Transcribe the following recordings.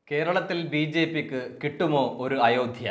കേരളത്തിൽ B J പിക്ക് കിട്ടുമോ ഒരു അയോധ്യ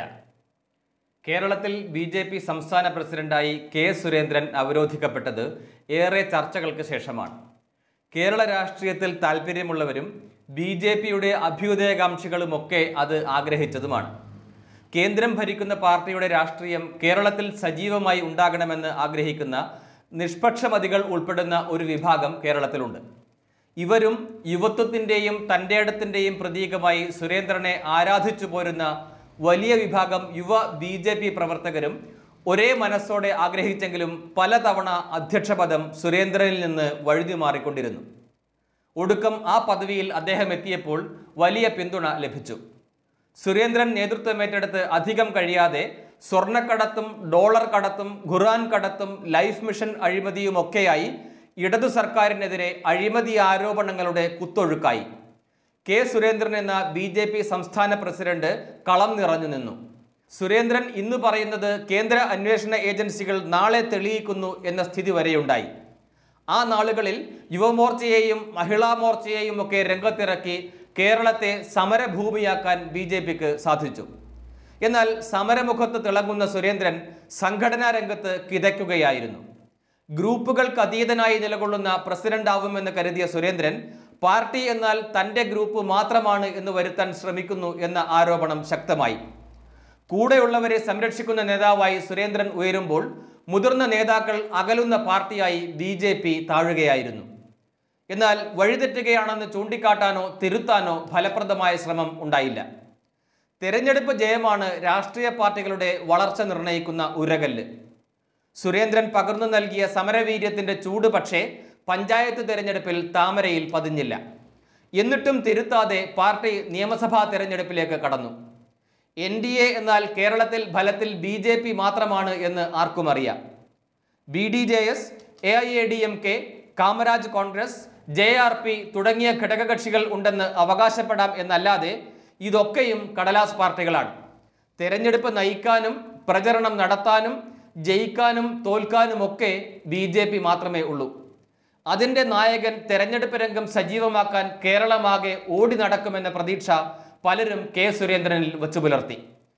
കേരളത്തിൽ ബി ജെ പി സംസ്ഥാന പ്രസിഡന്റായി കെ സുരേന്ദ്രൻ അവരോധിക്കപ്പെട്ടത് ഏറെ ചർച്ചകൾക്ക് ശേഷമാണ് കേരള രാഷ്ട്രീയത്തിൽ താല്പര്യമുള്ളവരും ബി ജെ പിയുടെ അഭ്യുദയകാംക്ഷികളുമൊക്കെ അത് ആഗ്രഹിച്ചതുമാണ് കേന്ദ്രം ഭരിക്കുന്ന പാർട്ടിയുടെ രാഷ്ട്രീയം കേരളത്തിൽ സജീവമായി ഉണ്ടാകണമെന്ന് ആഗ്രഹിക്കുന്ന നിഷ്പക്ഷമതികൾ ഉൾപ്പെടുന്ന ഒരു വിഭാഗം കേരളത്തിലുണ്ട് ഇവരും യുവത്വത്തിൻ്റെയും തൻ്റെടത്തിൻ്റെയും പ്രതീകമായി സുരേന്ദ്രനെ ആരാധിച്ചു പോരുന്ന വലിയ വിഭാഗം യുവ ബി ജെ പി പ്രവർത്തകരും ഒരേ മനസ്സോടെ ആഗ്രഹിച്ചെങ്കിലും പലതവണ അധ്യക്ഷപദം സുരേന്ദ്രനിൽ നിന്ന് വഴുതി മാറിക്കൊണ്ടിരുന്നു ഒടുക്കം ആ പദവിയിൽ അദ്ദേഹം എത്തിയപ്പോൾ വലിയ പിന്തുണ ലഭിച്ചു സുരേന്ദ്രൻ നേതൃത്വമേറ്റെടുത്ത് അധികം കഴിയാതെ സ്വർണ്ണക്കടത്തും ഡോളർ കടത്തും ഖുറാൻ കടത്തും ലൈഫ് മിഷൻ അഴിമതിയുമൊക്കെയായി ഇടതു സർക്കാരിനെതിരെ അഴിമതി ആരോപണങ്ങളുടെ കുത്തൊഴുക്കായി കെ സുരേന്ദ്രൻ എന്ന ബി ജെ പി സംസ്ഥാന പ്രസിഡന്റ് കളം നിറഞ്ഞു നിന്നു സുരേന്ദ്രൻ ഇന്ന് പറയുന്നത് കേന്ദ്ര അന്വേഷണ ഏജൻസികൾ നാളെ തെളിയിക്കുന്നു എന്ന സ്ഥിതി വരെയുണ്ടായി ആ നാളുകളിൽ യുവമോർച്ചയെയും മഹിളാ മോർച്ചയെയും ഒക്കെ രംഗത്തിറക്കി കേരളത്തെ സമരഭൂമിയാക്കാൻ ബി ജെ പിക്ക് സാധിച്ചു എന്നാൽ സമരമുഖത്ത് തിളങ്ങുന്ന സുരേന്ദ്രൻ സംഘടനാ രംഗത്ത് കിതയ്ക്കുകയായിരുന്നു ഗ്രൂപ്പുകൾക്ക് അതീതനായി നിലകൊള്ളുന്ന പ്രസിഡന്റ് ആവുമെന്ന് കരുതിയ സുരേന്ദ്രൻ പാർട്ടി എന്നാൽ തന്റെ ഗ്രൂപ്പ് മാത്രമാണ് എന്ന് വരുത്താൻ ശ്രമിക്കുന്നു എന്ന ആരോപണം ശക്തമായി കൂടെയുള്ളവരെ സംരക്ഷിക്കുന്ന നേതാവായി സുരേന്ദ്രൻ ഉയരുമ്പോൾ മുതിർന്ന നേതാക്കൾ അകലുന്ന പാർട്ടിയായി ബി ജെ പി താഴുകയായിരുന്നു എന്നാൽ വഴിതെറ്റുകയാണെന്ന് ചൂണ്ടിക്കാട്ടാനോ തിരുത്താനോ ഫലപ്രദമായ ശ്രമം ഉണ്ടായില്ല തെരഞ്ഞെടുപ്പ് ജയമാണ് രാഷ്ട്രീയ പാർട്ടികളുടെ വളർച്ച നിർണ്ണയിക്കുന്ന ഉരകല്ല് സുരേന്ദ്രൻ പകർന്നു നൽകിയ സമരവീര്യത്തിന്റെ ചൂട് പക്ഷേ പഞ്ചായത്ത് തെരഞ്ഞെടുപ്പിൽ താമരയിൽ പതിഞ്ഞില്ല എന്നിട്ടും തിരുത്താതെ പാർട്ടി നിയമസഭാ തെരഞ്ഞെടുപ്പിലേക്ക് കടന്നു എൻ ഡി എ എന്നാൽ കേരളത്തിൽ ഫലത്തിൽ ബി ജെ പി മാത്രമാണ് എന്ന് ആർക്കും അറിയാം B D J S A I A D M K Kamaraj Congress J R P തുടങ്ങിയ ഘടകകക്ഷികൾ ഉണ്ടെന്ന് അവകാശപ്പെടാം എന്നല്ലാതെ ഇതൊക്കെയും കടലാസ് പാർട്ടികളാണ് തെരഞ്ഞെടുപ്പ് നയിക്കാനും പ്രചരണം നടത്താനും ജയിക്കാനും തോൽക്കാനുമൊക്കെ ബി ജെ പി മാത്രമേ ഉള്ളൂ അതിൻ്റെ നായകൻ തെരഞ്ഞെടുപ്പ് രംഗം സജീവമാക്കാൻ കേരളമാകെ ഓടി നടക്കുമെന്ന പ്രതീക്ഷ പലരും കെ സുരേന്ദ്രനിൽ വച്ചു പുലർത്തി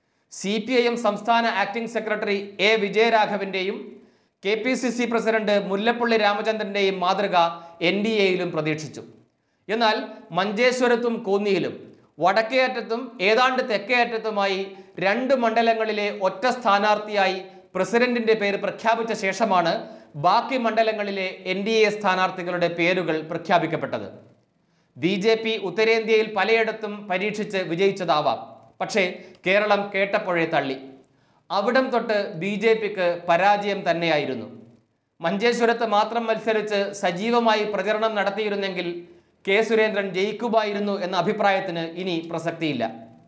സി പി ഐ എം സംസ്ഥാന ആക്ടിംഗ് സെക്രട്ടറി എ വിജയരാഘവന്റെയും K P C C president Mullappally രാമചന്ദ്രന്റെയും മാതൃക എൻ ഡി എയിലും പ്രതീക്ഷിച്ചു എന്നാൽ മഞ്ചേശ്വരത്തും കോന്നിയിലും വടക്കേ അറ്റത്തും ഏതാണ്ട് തെക്കേ അറ്റത്തുമായി രണ്ട് മണ്ഡലങ്ങളിലെ ഒറ്റ സ്ഥാനാർത്ഥിയായി പ്രസിഡന്റിന്റെ പേര് പ്രഖ്യാപിച്ച ശേഷമാണ് ബാക്കി മണ്ഡലങ്ങളിലെ എൻ ഡി എ സ്ഥാനാർത്ഥികളുടെ പേരുകൾ പ്രഖ്യാപിക്കപ്പെട്ടത് ബി ജെ പി ഉത്തരേന്ത്യയിൽ പലയിടത്തും പരീക്ഷിച്ച് വിജയിച്ചതാവാം പക്ഷേ കേരളം കേട്ടപ്പോഴേ തള്ളി അവിടം തൊട്ട് ബി ജെ പിക്ക് പരാജയം തന്നെയായിരുന്നു മഞ്ചേശ്വരത്ത് മാത്രം മത്സരിച്ച് സജീവമായി പ്രചരണം നടത്തിയിരുന്നെങ്കിൽ കെ സുരേന്ദ്രൻ ജയിക്കുമായിരുന്നു എന്ന അഭിപ്രായത്തിന് ഇനി പ്രസക്തിയില്ല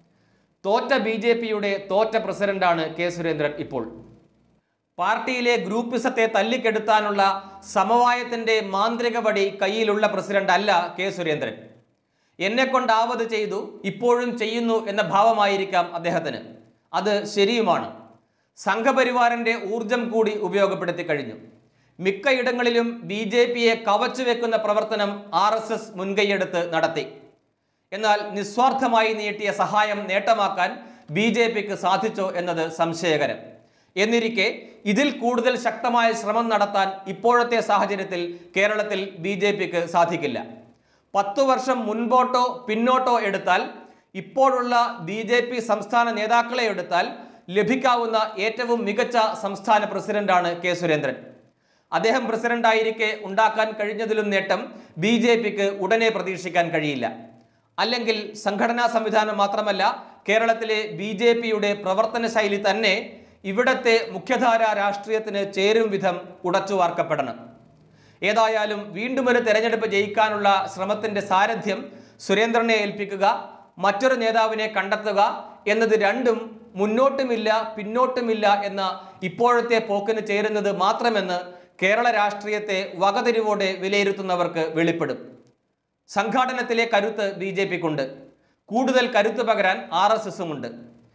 തോറ്റ ബി ജെ പിയുടെ തോറ്റ പ്രസിഡന്റാണ് കെ സുരേന്ദ്രൻ ഇപ്പോൾ പാർട്ടിയിലെ ഗ്രൂപ്പിസത്തെ തല്ലിക്കെടുത്താനുള്ള സമവായത്തിന്റെ മാന്ത്രിക വടി കയ്യിലുള്ള പ്രസിഡന്റ് അല്ല കെ സുരേന്ദ്രൻ എന്നെ കൊണ്ടാവത് ചെയ്തു ഇപ്പോഴും ചെയ്യുന്നു എന്ന ഭാവമായിരിക്കാം അദ്ദേഹത്തിന് അത് ശരിയുമാണ് സംഘപരിവാറിന്റെ ഊർജം കൂടി ഉപയോഗപ്പെടുത്തി കഴിഞ്ഞു മിക്കയിടങ്ങളിലും ബി ജെ പിയെ കവച്ചു വെക്കുന്ന പ്രവർത്തനം ആർ എസ് എസ് മുൻകൈയെടുത്ത് നടത്തി എന്നാൽ നിസ്വാർത്ഥമായി നീട്ടിയ സഹായം നേട്ടമാക്കാൻ ബി ജെ പിക്ക് സാധിച്ചോ എന്നത് സംശയകരം എന്നിരിക്കെ ഇതിൽ കൂടുതൽ ശക്തമായ ശ്രമം നടത്താൻ ഇപ്പോഴത്തെ സാഹചര്യത്തിൽ കേരളത്തിൽ ബി ജെ പിക്ക് സാധിക്കില്ല പത്തു വർഷം മുൻപോട്ടോ പിന്നോട്ടോ എടുത്താൽ ഇപ്പോഴുള്ള ബി ജെ പി സംസ്ഥാന നേതാക്കളെ എടുത്താൽ ലഭിക്കാവുന്ന ഏറ്റവും മികച്ച സംസ്ഥാന പ്രസിഡന്റാണ് കെ സുരേന്ദ്രൻ അദ്ദേഹം പ്രസിഡന്റായിരിക്കെ ഉണ്ടാക്കാൻ കഴിഞ്ഞതിലും നേട്ടം ബി ജെ പിക്ക് ഉടനെ പ്രതീക്ഷിക്കാൻ കഴിയില്ല അല്ലെങ്കിൽ സംഘടനാ സംവിധാനം മാത്രമല്ല കേരളത്തിലെ ബി ജെ പിയുടെ പ്രവർത്തന ശൈലി തന്നെ ഇവിടത്തെ മുഖ്യധാര രാഷ്ട്രീയത്തിന് ചേരും വിധം ഉടച്ചു വാർക്കപ്പെടണം ഏതായാലും വീണ്ടും ഒരു തെരഞ്ഞെടുപ്പ് ജയിക്കാനുള്ള ശ്രമത്തിന്റെ സാരഥ്യം സുരേന്ദ്രനെ ഏൽപ്പിക്കുക മറ്റൊരു നേതാവിനെ കണ്ടെത്തുക എന്നത് രണ്ടും മുന്നോട്ടുമില്ല പിന്നോട്ടുമില്ല എന്ന ഇപ്പോഴത്തെ പോക്കിന് ചേരുന്നത് മാത്രമെന്ന് കേരള രാഷ്ട്രീയത്തെ വകതിരിവോടെ വിലയിരുത്തുന്നവർക്ക് വെളിപ്പെടും സംഘാടനത്തിലെ കരുത്ത് ബി ജെ പിക്കുണ്ട് കൂടുതൽ കരുത്ത് പകരാൻ ആർ എസ് എസുമുണ്ട്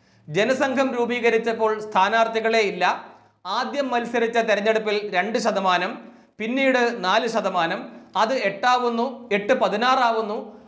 ജനസംഘം രൂപീകരിച്ചപ്പോൾ സ്ഥാനാർത്ഥികളെ ഇല്ല ആദ്യം മത്സരിച്ച തെരഞ്ഞെടുപ്പിൽ രണ്ട് ശതമാനം പിന്നീട് നാല് ശതമാനം അത് എട്ടാവുന്നു എട്ട് പതിനാറാവുന്നു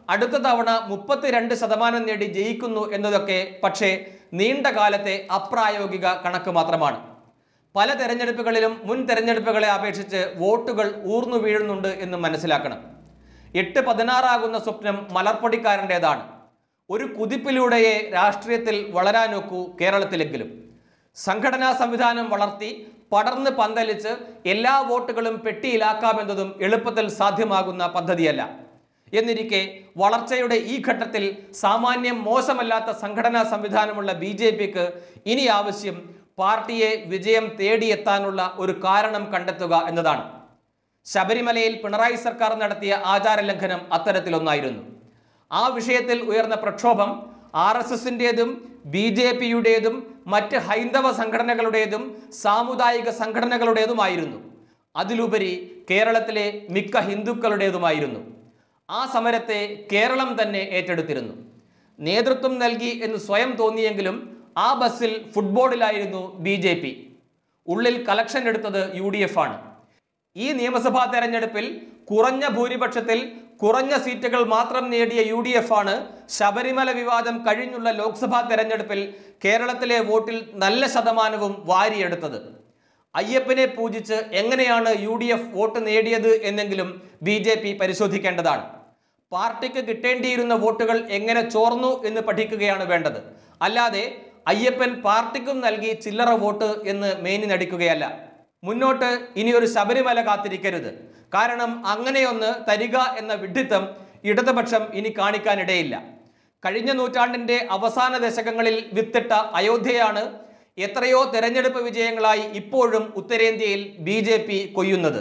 അടുത്ത തവണ മുപ്പത്തിരണ്ട് ശതമാനം നേടി ജയിക്കുന്നു എന്നതൊക്കെ പക്ഷേ നീണ്ട കാലത്തെ അപ്രായോഗിക കണക്ക് മാത്രമാണ് പല തെരഞ്ഞെടുപ്പുകളിലും മുൻ തെരഞ്ഞെടുപ്പുകളെ അപേക്ഷിച്ച് വോട്ടുകൾ ഊർന്നു വീഴുന്നുണ്ട് എന്ന് മനസ്സിലാക്കണം എട്ട് പതിനാറാകുന്ന സ്വപ്നം മലർപ്പൊടിക്കാരൻ്റെതാണ് ഒരു കുതിപ്പിലൂടെയേ രാഷ്ട്രീയത്തിൽ വളരാനൊക്കൂ കേരളത്തിലെങ്കിലും സംഘടനാ സംവിധാനം വളർത്തി പടർന്ന് പന്തലിച്ച് എല്ലാ വോട്ടുകളും പെട്ടിയിലാക്കാമെന്നതും എളുപ്പത്തിൽ സാധ്യമാകുന്ന പദ്ധതിയല്ല എന്നിരിക്കെ വളർച്ചയുടെ ഈ ഘട്ടത്തിൽ സാമാന്യം മോശമല്ലാത്ത സംഘടനാ സംവിധാനമുള്ള ബി ജെ പിക്ക് ഇനി ആവശ്യം പാർട്ടിയെ വിജയം തേടിയെത്താനുള്ള ഒരു കാരണം കണ്ടെത്തുക എന്നതാണ് ശബരിമലയിൽ പിണറായി സർക്കാർ നടത്തിയ ആചാരലംഘനം അത്തരത്തിലൊന്നായിരുന്നു ആ വിഷയത്തിൽ ഉയർന്ന പ്രക്ഷോഭം ആർ എസ് എസിൻ്റെതും ബി ജെ പിയുടേതും മറ്റ് ഹൈന്ദവ സംഘടനകളുടേതും സാമുദായിക സംഘടനകളുടേതുമായിരുന്നു അതിലുപരി കേരളത്തിലെ മിക്ക ഹിന്ദുക്കളുടേതുമായിരുന്നു ആ സമരത്തെ കേരളം തന്നെ ഏറ്റെടുത്തിരുന്നു നേതൃത്വം നൽകി എന്ന് സ്വയം തോന്നിയെങ്കിലും ആ ബസ്സിൽ ഫുട്ബോളിലായിരുന്നു ബി ജെ പി ഉള്ളിൽ കലക്ഷൻ എടുത്തത് യു ഡി എഫ് ആണ് ഈ നിയമസഭാ തെരഞ്ഞെടുപ്പിൽ കുറഞ്ഞ ഭൂരിപക്ഷത്തിൽ കുറഞ്ഞ സീറ്റുകൾ മാത്രം നേടിയ യു ഡി എഫ് ആണ് ശബരിമല വിവാദം കഴിഞ്ഞുള്ള ലോക്സഭാ തെരഞ്ഞെടുപ്പിൽ കേരളത്തിലെ വോട്ടിൽ നല്ല ശതമാനവും വാരിയെടുത്തത് അയ്യപ്പനെ പൂജിച്ച് എങ്ങനെയാണ് യു ഡി എഫ് വോട്ട് നേടിയത് എന്നെങ്കിലും ബി ജെ പി പരിശോധിക്കേണ്ടതാണ് പാർട്ടിക്ക് കിട്ടേണ്ടിയിരുന്ന വോട്ടുകൾ എങ്ങനെ ചോർന്നു എന്ന് പഠിക്കുകയാണ് വേണ്ടത് അല്ലാതെ അയ്യപ്പൻ പാർട്ടിക്കും നൽകി ചില്ലറ വോട്ട് എന്ന് മേനി നടിക്കുകയല്ല മുന്നോട്ട് ഇനിയൊരു ശബരിമല കാത്തിരിക്കരുത് കാരണം അങ്ങനെയൊന്ന് തരിക എന്ന വിഡ്ഢിത്തം ഇടതുപക്ഷം ഇനി കാണിക്കാനിടയില്ല കഴിഞ്ഞ നൂറ്റാണ്ടിന്റെ അവസാന ദശകങ്ങളിൽ വിത്തിട്ട അയോധ്യയാണ് എത്രയോ തെരഞ്ഞെടുപ്പ് വിജയങ്ങളായി ഇപ്പോഴും ഉത്തരേന്ത്യയിൽ ബി ജെ പി കൊയ്യുന്നത്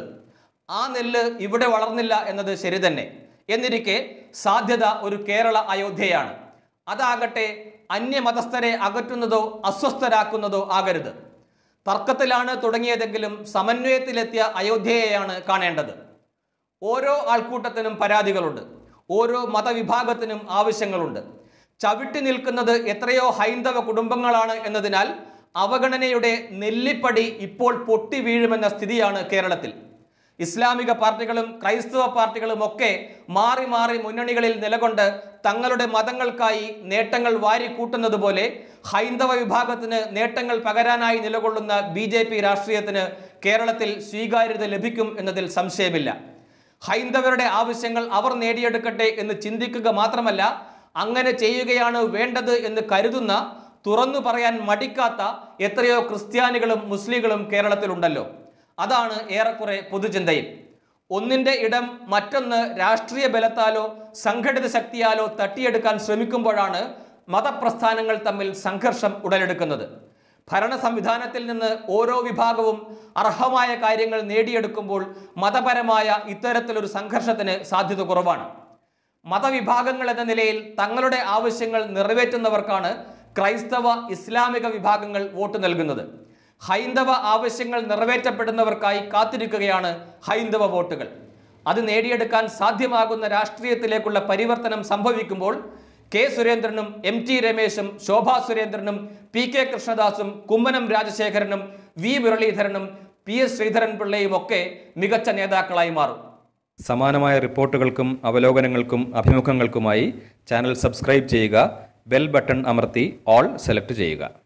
ആ നെല്ല് ഇവിടെ വളർന്നില്ല എന്നത് ശരി തന്നെ എന്നിരിക്കെ സാധ്യത ഒരു കേരള അയോധ്യയാണ് അതാകട്ടെ അന്യമതസ്ഥരെ അകറ്റുന്നതോ അസ്വസ്ഥരാക്കുന്നതോ ആകരുത് തർക്കത്തിലാണ് തുടങ്ങിയതെങ്കിലും സമന്വയത്തിലെത്തിയ അയോധ്യയെയാണ് കാണേണ്ടത് ഓരോ ആൾക്കൂട്ടത്തിനും പരാതികളുണ്ട് ഓരോ മതവിഭാഗത്തിനും ആവശ്യങ്ങളുണ്ട് ചവിട്ടി നിൽക്കുന്നത് എത്രയോ ഹൈന്ദവ കുടുംബങ്ങളാണ് എന്നതിനാൽ അവഗണനയുടെ നെല്ലിപ്പടി ഇപ്പോൾ പൊട്ടി വീഴുമെന്ന സ്ഥിതിയാണ് കേരളത്തിൽ ഇസ്ലാമിക പാർട്ടികളും ക്രൈസ്തവ പാർട്ടികളും ഒക്കെ മാറി മാറി മുന്നണികളിൽ നിലകൊണ്ട് തങ്ങളുടെ മതങ്ങൾക്കായി നേട്ടങ്ങൾ വാരിക്കൂട്ടുന്നത് പോലെ ഹൈന്ദവ വിഭാഗത്തിന് നേട്ടങ്ങൾ പകരാനായി നിലകൊള്ളുന്ന ബി ജെ പി രാഷ്ട്രീയത്തിന് കേരളത്തിൽ സ്വീകാര്യത ലഭിക്കും എന്നതിൽ സംശയമില്ല ഹൈന്ദവരുടെ ആവശ്യങ്ങൾ അവർ നേടിയെടുക്കട്ടെ എന്ന് ചിന്തിക്കുക മാത്രമല്ല അങ്ങനെ ചെയ്യുകയാണ് വേണ്ടത് എന്ന് കരുതുന്ന തുറന്നു പറയാൻ മടിക്കാത്ത എത്രയോ ക്രിസ്ത്യാനികളും മുസ്ലിങ്ങളും കേരളത്തിലുണ്ടല്ലോ അതാണ് ഏറെക്കുറെ പൊതുചിന്തയിൽ ഒന്നിന്റെ ഇടം മറ്റൊന്ന് രാഷ്ട്രീയ ബലത്താലോ സംഘടിത ശക്തിയാലോ തട്ടിയെടുക്കാൻ ശ്രമിക്കുമ്പോഴാണ് മതപ്രസ്ഥാനങ്ങൾ തമ്മിൽ സംഘർഷം ഉടലെടുക്കുന്നത് ഭരണ സംവിധാനത്തിൽ നിന്ന് ഓരോ വിഭാഗവും അർഹമായ കാര്യങ്ങൾ നേടിയെടുക്കുമ്പോൾ മതപരമായ ഇത്തരത്തിലൊരു സംഘർഷത്തിന് സാധ്യത കുറവാണ് മതവിഭാഗങ്ങൾ എന്ന നിലയിൽ തങ്ങളുടെ ആവശ്യങ്ങൾ നിറവേറ്റുന്നവർക്കാണ് ക്രൈസ്തവ ഇസ്ലാമിക വിഭാഗങ്ങൾ വോട്ട് നൽകുന്നത് ഹൈന്ദവ ആവശ്യങ്ങൾ നിറവേറ്റപ്പെടുന്നവർക്കായി കാത്തിരിക്കുകയാണ് ഹൈന്ദവ വോട്ടുകൾ അത് നേടിയെടുക്കാൻ സാധ്യമാകുന്ന രാഷ്ട്രീയത്തിലേക്കുള്ള പരിവർത്തനം സംഭവിക്കുമ്പോൾ കെ സുരേന്ദ്രനും എം ടി രമേശും ശോഭാ സുരേന്ദ്രനും പി കെ കൃഷ്ണദാസും കുമ്മനം രാജശേഖരനും വി മുരളീധരനും പി എസ് ശ്രീധരൻ പിള്ളയും ഒക്കെ മികച്ച നേതാക്കളായി മാറും സമാനമായ റിപ്പോർട്ടുകൾക്കും അവലോകനങ്ങൾക്കും അഭിമുഖങ്ങൾക്കുമായി ചാനൽ സബ്സ്ക്രൈബ് ചെയ്യുക ബെൽ ബട്ടൺ അമർത്തി ഓൾ സെലക്ട് ചെയ്യുക